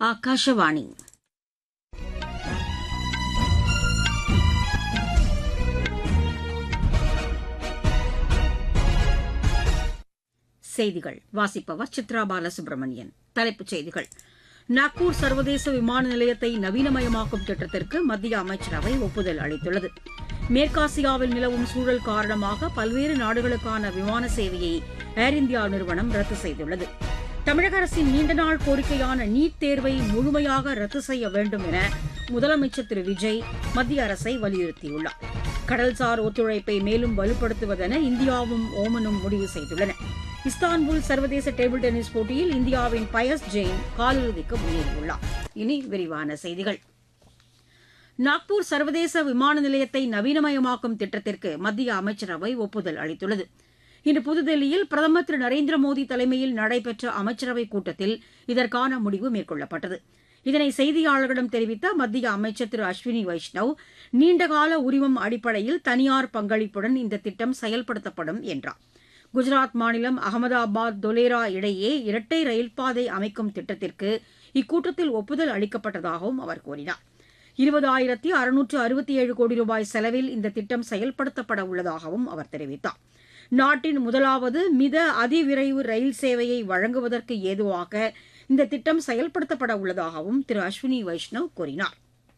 ಆಕಾಶವಾಣಿ செய்திகள் வாசிப்பவர் சித்ரா பாலசுப்ரமணியன் தலைப்புச் செய்திகள் நாக்பூர் சர்வதேச விமான நிலையத்தை நவீனமயமாக்கும் திட்டத்திற்கு மத்திய அமைச்சரவை ஒப்புதல் அளித்துள்ளது மேற்காசியாவில் நிலவும் சூழல் காரணமாக பல்வேறு நாடுகளுக்கான விமான சேவையை ஏர் இந்தியா நிறுவனம் ரத்து செய்துள்ளது தமிழக அரசின் நீண்டநாள் கோரிக்கையான நீட் தேர்வை முழுமையாக ரத்து செய்ய வேண்டும் என முதலமைச்சர் திரு விஜய் மத்திய அரசை வலியுறுத்தியுள்ளார் கடல்சார் ஒத்துழைப்பை மேலும் வலுப்படுத்துவதென இந்தியாவும் ஓமனும் முடிவு செய்துள்ளன இஸ்தான்புல் சர்வதேச டேபிள் டென்னிஸ் போட்டியில் இந்தியாவின் பயஸ் ஜெயின் காலிறுதிக்கு முன்னேறியுள்ளார் இனி விரிவான செய்திகள் நாக்பூர் சர்வதேச விமான நிலையத்தை நவீனமயமாக்கும் திட்டத்திற்கு மத்திய அமைச்சரவை ஒப்புதல் அளித்துள்ளது இன்று புதுதில்லியில் பிரதமர் திரு நரேந்திர மோடி தலைமையில் நடைபெற்ற அமைச்சரவைக் கூட்டத்தில் இதற்கான முடிவு மேற்கொள்ளப்பட்டது இதனை செய்தியாளர்களிடம் தெரிவித்த மத்திய அமைச்சர் திரு அஸ்வினி வைஷ்ணவ் நீண்டகால உரிமம் அடிப்படையில் தனியார் பங்களிப்புடன் இந்த திட்டம் செயல்படுத்தப்படும் என்றார் குஜராத் மாநிலம் அகமதாபாத் தொலேரா இடையே இரட்டை ரயில்பாதை அமைக்கும் திட்டத்திற்கு இக்கூட்டத்தில் ஒப்புதல் அளிக்கப்பட்டதாகவும் அவர் கூறினார் இருபதாயிரத்தி அறுநூற்று அறுபத்தி ஏழு கோடி ரூபாய் செலவில் இந்த திட்டம் செயல்படுத்தப்பட உள்ளதாகவும் அவர் தெரிவித்தார் நாட்டின் முதலாவது மித அதிவிரைவு ரயில் சேவையை வழங்குவதற்கு ஏதுவாக இந்த திட்டம் செயல்படுத்தப்பட உள்ளதாகவும் திரு அஸ்வினி வைஷ்ணவ் கூறினார்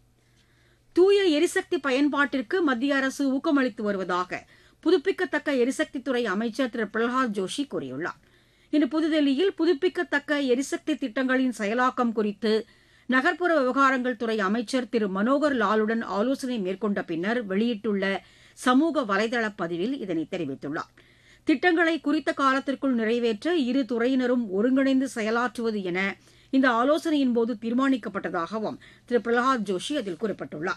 தூய எரிசக்தி பயன்பாட்டிற்கு மத்திய அரசு ஊக்கமளித்து வருவதாக புதுப்பிக்கத்தக்க எரிசக்தித்துறை அமைச்சர் திரு பிரகலாத் ஜோஷி கூறியுள்ளார் இன்று புதுதில்லியில் புதுப்பிக்கத்தக்க எரிசக்தி திட்டங்களின் செயலாக்கம் குறித்து நகர்ப்புற விவகாரங்கள் துறை அமைச்சர் திரு மனோகர் லாலுடன் ஆலோசனை மேற்கொண்ட பின்னர் வெளியிட்டுள்ள சமூக வலைதள பதிவில் இதனை தெரிவித்துள்ளார் திட்டங்களை குறித்த காலத்திற்குள் நிறைவேற்ற இரு துறையினரும் ஒருங்கிணைந்து செயலாற்றுவது என இந்த ஆலோசனையின்போது தீர்மானிக்கப்பட்டதாகவும் திரு பிரகலாத் ஜோஷி அதில் குறிப்பிட்டுள்ளார்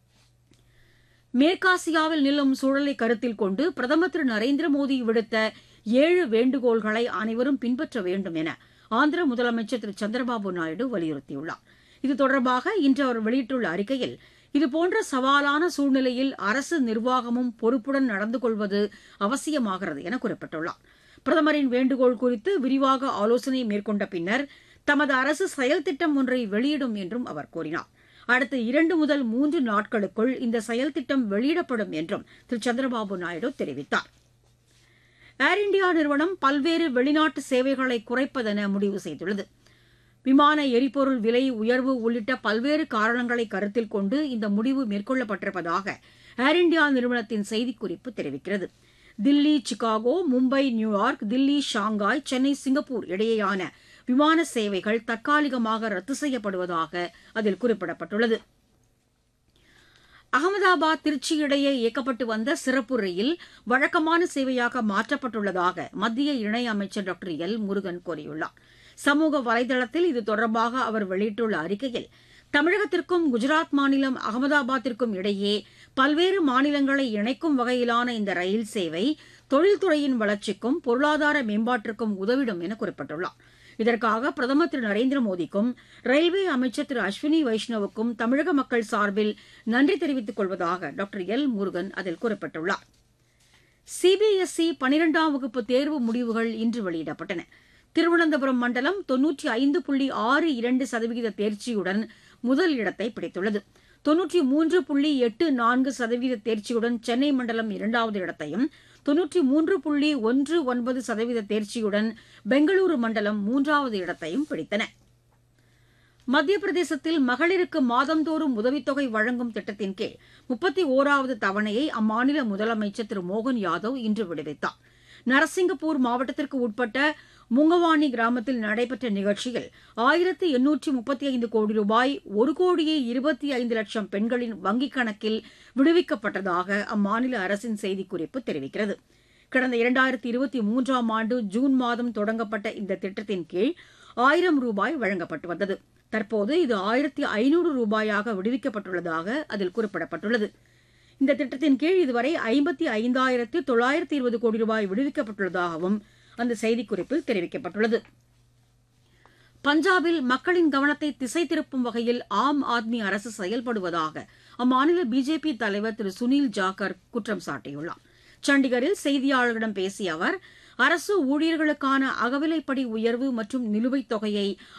மேற்காசியாவில் நிலவும் சூழலை கருத்தில் கொண்டு பிரதமர் திரு நரேந்திர மோடி விடுத்த ஏழு வேண்டுகோள்களை அனைவரும் பின்பற்ற வேண்டும் என ஆந்திர முதலமைச்சர் திரு சந்திரபாபு நாயுடு வலியுறுத்தியுள்ளார் இது தொடர்பாக இன்று அவர் வெளியிட்டுள்ள அறிக்கையில் இதுபோன்ற சவாலான சூழ்நிலையில் அரசு நிர்வாகமும் பொறுப்புடன் நடந்து கொள்வது அவசியமாகிறது என குறிப்பிட்டுள்ளார் பிரதமரின் வேண்டுகோள் குறித்து விரிவாக ஆலோசனை மேற்கொண்ட பின்னர் தமது அரசு செயல் திட்டம் ஒன்றை வெளியிடும் என்றும் அவர் கூறினார் அடுத்த இரண்டு முதல் மூன்று நாட்களுக்குள் இந்த செயல் திட்டம் வெளியிடப்படும் என்றும் திரு சந்திரபாபு நாயுடு தெரிவித்தார் ஏர் இண்டியா நிறுவனம் பல்வேறு வெளிநாட்டு சேவைகளை குறைப்பதென முடிவு செய்துள்ளது விமான எரிபொருள் விலை உயர்வு உள்ளிட்ட பல்வேறு காரணங்களை கருத்தில் கொண்டு இந்த முடிவு மேற்கொள்ளப்பட்டிருப்பதாக ஏர் இண்டியா நிறுவனத்தின் செய்திக்குறிப்பு தெரிவிக்கிறது Delhi Chicago Mumbai New York Delhi Shanghai Chennai Singapore இடையேயான விமான சேவைகள் தற்காலிகமாக ரத்து செய்யப்படுவதாக அதில் குறிப்பிடப்பட்டுள்ளது அகமதாபாத் திருச்சி இடையே இயக்கப்பட்டு வந்த சிறப்பு ரயில் வழக்கமான சேவையாக மாற்றப்பட்டுள்ளதாக மத்திய இணையமைச்சர் டாக்டர் எல் முருகன் கூறியுள்ளார் சமூக வலைதளத்தில் இது தொடர்பாக அவர் வெளியிட்டுள்ள அறிக்கையில் தமிழகத்திற்கும் குஜராத் மாநிலம் அகமதாபாத்திற்கும் இடையே பல்வேறு மாநிலங்களை இணைக்கும் வகையிலான இந்த ரயில் சேவை தொழில்துறையின் வளர்ச்சிக்கும் பொருளாதார மேம்பாட்டிற்கும் உதவிடும் என குறிப்பிட்டுள்ளார் இதற்காக பிரதமர் திரு நரேந்திர மோடிக்கும் ரயில்வே அமைச்சர் திரு அஸ்வினி வைஷ்ணவுக்கும் தமிழக மக்கள் சார்பில் நன்றி தெரிவித்துக் கொள்வதாக டாக்டர் எல் முருகன் அதில் குறிப்பிட்டுள்ளார் சிபிஎஸ்இ பனிரெண்டாம் வகுப்பு தேர்வு முடிவுகள் இன்று வெளியிடப்பட்டன திருவனந்தபுரம் மண்டலம் தொன்னூற்றி ஐந்து புள்ளி ஆறு இரண்டு சதவீத தேர்ச்சியுடன் முதல் இடத்தை பிடித்துள்ளது தொன்னூற்றி மூன்று புள்ளி எட்டு நான்கு சதவீத தேர்ச்சியுடன் சென்னை மண்டலம் இரண்டாவது இடத்தையும் தொன்னூற்றி மூன்று புள்ளி ஒன்று ஒன்பது சதவீத தேர்ச்சியுடன் பெங்களூரு மண்டலம் மூன்றாவது இடத்தையும் பிடித்தன மத்திய பிரதேசத்தில் மகளிருக்கு மாதந்தோறும் உதவித்தொகை வழங்கும் திட்டத்தின் கீழ் முப்பத்தி ஓராவது தவணையை அம்மாநில முதலமைச்சர் திரு மோகன் யாதவ் இன்று விடுவித்தார் நரசிங்கப்பூர் மாவட்டத்திற்கு உட்பட்ட முங்கவாணி கிராமத்தில் நடைபெற்ற நிகழ்ச்சியில் ஆயிரத்து எண்ணூற்றி முப்பத்தி ஐந்து கோடி ரூபாய் ஒரு கோடியே இருபத்தி ஐந்து லட்சம் பெண்களின் வங்கிக் கணக்கில் விடுவிக்கப்பட்டதாக அம்மாநில அரசின் செய்திக்குறிப்பு தெரிவிக்கிறது கடந்த இரண்டாயிரத்தி இருபத்தி மூன்றாம் ஆண்டு ஜூன் மாதம் தொடங்கப்பட்ட இந்த திட்டத்தின் கீழ் ஆயிரம் ரூபாய் வழங்கப்பட்டு வந்தது தற்போது இது ஆயிரத்தி ஐநூறு ரூபாயாக விடுவிக்கப்பட்டுள்ளதாக அதில் குறிப்பிடப்பட்டுள்ளது இந்த திட்டத்தின் கீழ் இதுவரை ஐம்பத்தி ஐந்தாயிரத்து தொள்ளாயிரத்தி இருபது கோடி ரூபாய் விடுவிக்கப்பட்டுள்ளதாகவும் அந்த செய்திக்குறிப்பில் தெரிவிக்கப்பட்டுள்ளது பஞ்சாபில் மக்களின் கவனத்தை திசை திருப்பும் வகையில் ஆம் ஆத்மி அரசு செயல்படுவதாக அம்மாநில பிஜேபி தலைவர் திரு சுனில் ஜாக்கர் குற்றம் சாட்டியுள்ளார் சண்டிகரில் செய்தியாளர்களிடம் பேசிய அவர் அரசு ஊழியர்களுக்கான அகவிலைப்படி உயர்வு மற்றும் நிலுவைத் தொகையை